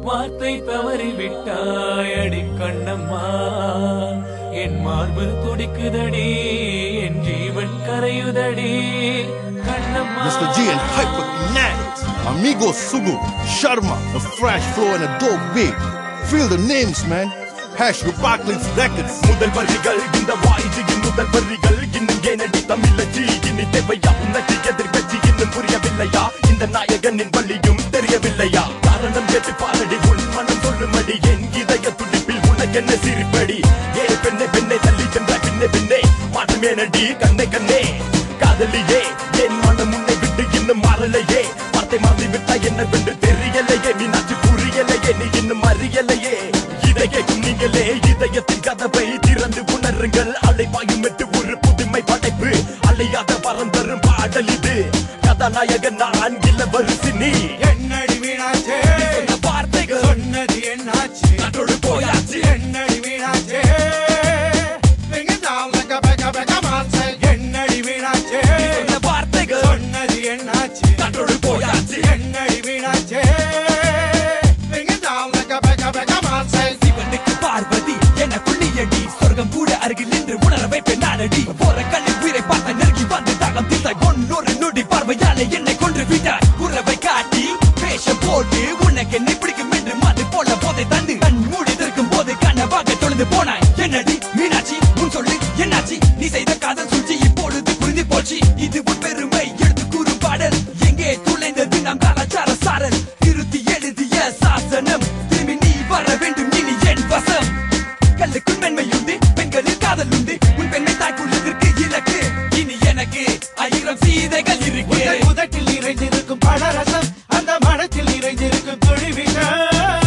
வார்த்தை தவறி விட்டாய் அடி கண்ணம்மா என் மார்பு துடிக்குதடி என் ஜீவன் கரையுதடி Kannamma Mr. G and Hyperkinetic. Amigo Sugu, Sharma, a fresh flow and a dope beat. Feel the names, man. Hash Republic's Records. முதல் வரிகள் இந்த வாய்ஜியின் முதல் வரிகள் இன்னும் ஏனடி தமிழச்சி இனி தேவையா உன்னடி எதிர்கட்சி இன்னும் புரியவில்லையா இந்த நாயகனின் வழியும் தெரியவில்லையா காரணம் கேட்டு பாரடி உன் மனம் சொல்லுமடி என் இதய துடிப்பில் உனக்கென்ன சிரிப்படி ஏ பெண்ணே பெண்ணே தள்ளி சென்ற பின்னே பின்னே மாற்றம் ஏனடி கண்ணே கண்ணே காதலியே என் மனம் உன்னை விட்டு இன்னும் மாறலையே வார்த்தை மாறி விட்டா என்ன வென்று தெரியலையே மீனாட்சி புரியலையே நீ இன்னும் அறியலையே இதை கேட்கும் நீங்களே இதயத்தின் கதவை திறந்து உணருங்கள் அலைப்பாயும் எட்டு ஒரு புதுமை படைப்பு அலையாத வரம் தரும் பாடல் இது கதாநாயகன் நான் இல்ல வருசி நீ என்னடி மீனாச்சே சொன்ன வார்த்தைகள் சொன்னது என்னாச்சு நாட்டோடு போயாச்சு என்னடி மீனாச்சே Bring it down like a beggar, beggar man say. என்னடி மீனாச்சே சொன்ன வார்த்தைகள் சொன்னது என்னாச்சு நாட்டோடு போயாச்சு என்னடி மீனாச்சே Bring it down like a beggar, beggar man say. சிவனுக்கு பார்வதி என குள்ளியடி சொர்க்கம் கூட அருகில் நின்று உணர வைப்பேன் நானடி போற கல்லில் உயிரை பார்த்த நெருங்கி வந்து தாகம் தீர்த்தாய் ஒன்னொரு நொடி பார்வையாலே என்னை கொன்று விட்டாய் உறவை காட்டி வேஷம் போட்டு உனக்கு என்னை பிடிக்கும் என்று மது போல போதை தந்து கண் மூடி திறக்கும் போது கனவாக தொலைந்து போனாய் என்னடி மீனாட்சி உன் சொல்லு என்னாச்சு நீ செய்த காதல் சூழ்ச்சி இப்பொழுது புரிந்து போச்சு இது உன் பெருமை எடுத்து கூறும் பாடல் எங்கே துளைந்தது நம் கலாச்சார சாரல் திருத்தி எழுதிய சாசனம் திரும்பி நீ வர வேண்டும் இனி என் வசம் கல்லுக்குள் மென்மை உண்டு பெண்களில் காதல் உண்டு உன் பெண்மை தாய்க்குள்ளதற்கு இலக்கு இனி எனக்கு ஆயிரம் சீதைகள் இருக்கு உங்கள் உதட்டில் நிறைந்திருக்கும் பழரசம் அந்த மனத்தில் நிறைந்திருக்கும் துளி விஷம்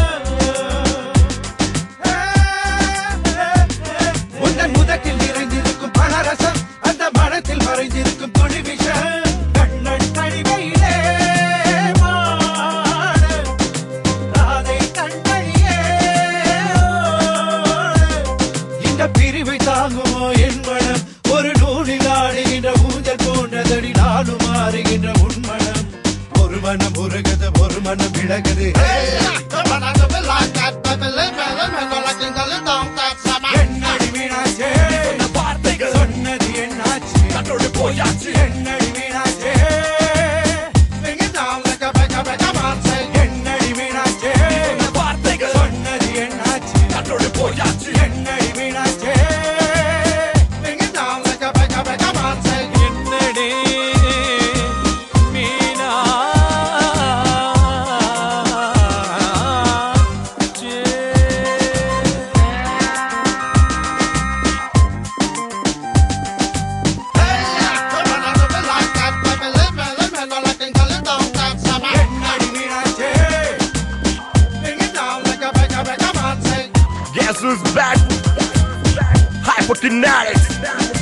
உங்கள் முதட்டில் நிறைந்திருக்கும் பழரசம் அந்த மனத்தில் மறைந்திருக்கும் துளி விஷம் கண்ணன் கழிவையிலே மாடு ராதை கண்மணியே இந்த பிரிவை தாங்குமோ என் மனம் ஒரு நூலில் ஆடுகின்ற ஊஞ்சல் போன்றதடி நானும் மாறுகின்ற உன்மனம் ஒரு மனம் உருகுது ஒரு மனம் விலகுது என்னடி மீனாச்சே சொன்ன வார்த்தைகள் சொன்னது என்னாச்சு நாட்டோடு போயாச்சு என்னடி மீனாச்சே Bring it down like a beggar, beggar man say. என்னடி மீனாச்சே சொன்ன வார்த்தைகள் சொன்னது என்னாச்சு நாட்டோடு போயாச்சு என்னடி மீனாச்சே Bring it down like a beggar, beggar man say. என்னடே மீனா என்னடி மீனாச்சே Bring it down like a beggar, beggar man say. Guess who's back? Hyperkinetics